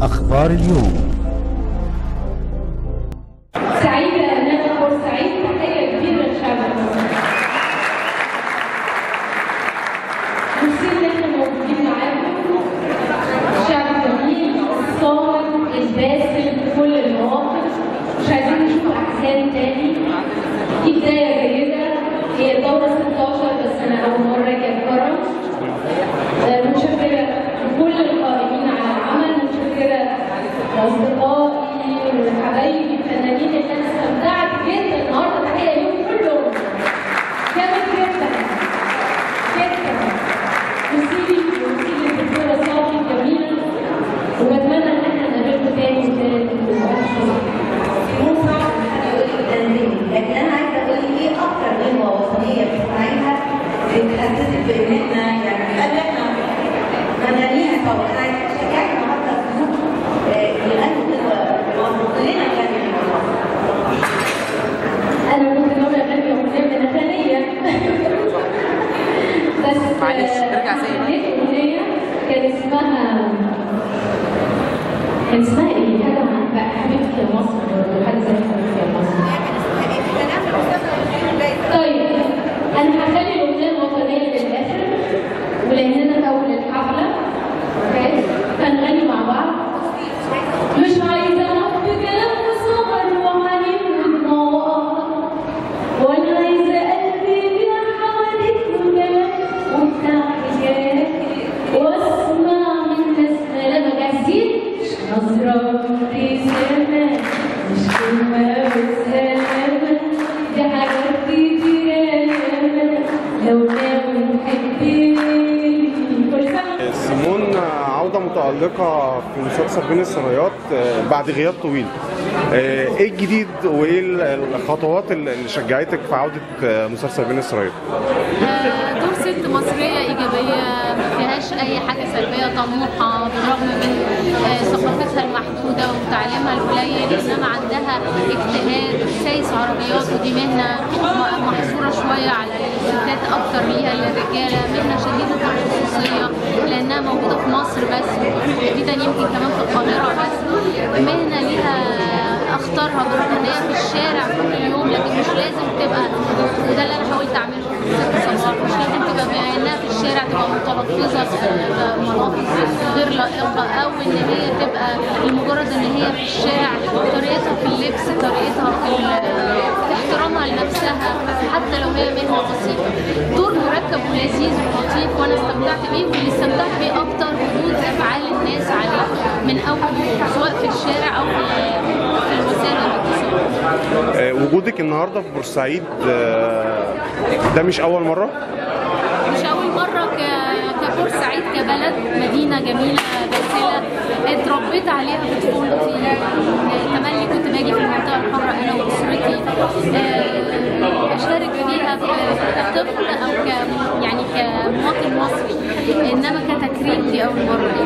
أخبار اليوم سعيدة أن أنا بورسعيد تحية كبيرة لشعب مصر. مبسوطة إن إحنا موجودين معاكم. شعب جميل، الصامت، الباسل في كل المواقف. مش عايزين نشوف أحزان تاني. دي بداية جيدة. هي الدورة 16 بس أنا أول مرة أجي أتكرم. آه، متشكرة لكل القائمين على العمل، متشكرة لأصدقائي وحبايبي الفنانين اللي أنا استمتعت جدا النهارده تحية ليهم كلهم. جامد جدا. جدا. وسيلي وسيلي الدكتورة صافي جميلة وبتمنى إن احنا نقابلكم تاني وتالت وأحسن. مو صعب يقول لك تنزلي لكن انا عايزه اقول لك ايه اكتر غنوه وطنيه بتسمعيها بتحسسك بان احنا يعني قبل احنا مدنيها سوا انا عايزه اشجعك النهارده تشوف الغنوه الوطن كلنا كان أنا كنت ناوية أغني أغنية من أغنية بس معلش، ارجع زي. لقيت أغنية كان اسمها كان اسمها إيه؟ حاجة عن حبيبتي يا مصر برضه حاجة زي حبيبتي يا مصر طيب أنا هخلي الأغنية الوطنية للآخر ولأننا في أول الحفلة أوكي هنغني مع بعض مش عايزة أحط كلام صغر وحنين ونار ولا عايزة قلبي يبيع حواليك وكلام وبتاع حكايات واسمع من ناس لما جاهزين نظرة ابتسامة مش كلمة وسلامة دي حاجات كتير ياما لو ناوي تحبني كل سنة سيمون عودة متألقة في مسلسل بين السرايات آه، بعد غياب طويل آه، ايه الجديد وايه الخطوات اللي شجعتك في عودة آه، مسلسل بين السرايات؟ آه، دور ست مصرية إيجابية ما فيهاش أي حاجة سلبية طموحة بالرغم من آه، ثقافتها المحدودة وتعليمها القليل إنما عندها اجتهاد سايس عربيات ودي مهنة م- محصورة شوية على الستات أكتر ليها للرجالة مهنة شديدة الخصوصية لأنها موجودة في مصر بس تحديدا يمكن كمان في القاهرة بس مهنة ليها أخطارها بالرغم إن هي في الشارع كل يوم لكن مش لازم تبقى وده اللي أنا حاولت أعمله في ست صباح مش لازم تبقى بما إنها في الشارع تبقى متلفظة بمناطق غير لائقة أو إن هي تبقى لمجرد إن هي في الشارع طريقتها في اللبس طريقتها في ال- في احترامها لنفسها حتى لو هي مهنة بسيطة دور مركب ولذيذ ولطيف وأنا استمتعت بيه واللي استمتعت بيه أكتر ردود أفعال الناس عليه من أول يوم سواء في الشارع أو في في وسائل الاتصال آه، وجودك النهاردة في بورسعيد آه، ده مش أول مرة مش أول مرة ك- كبورسعيد كبلد مدينة جميلة باسلة اتربيت عليها في طفولتي تملي كنت باجي في المنطقة الحمراء أنا وأسرتي آه، أشارك فيها ك- كطفل أو ك يعني كمواطن مصري إنما كتكريم دي أول مرة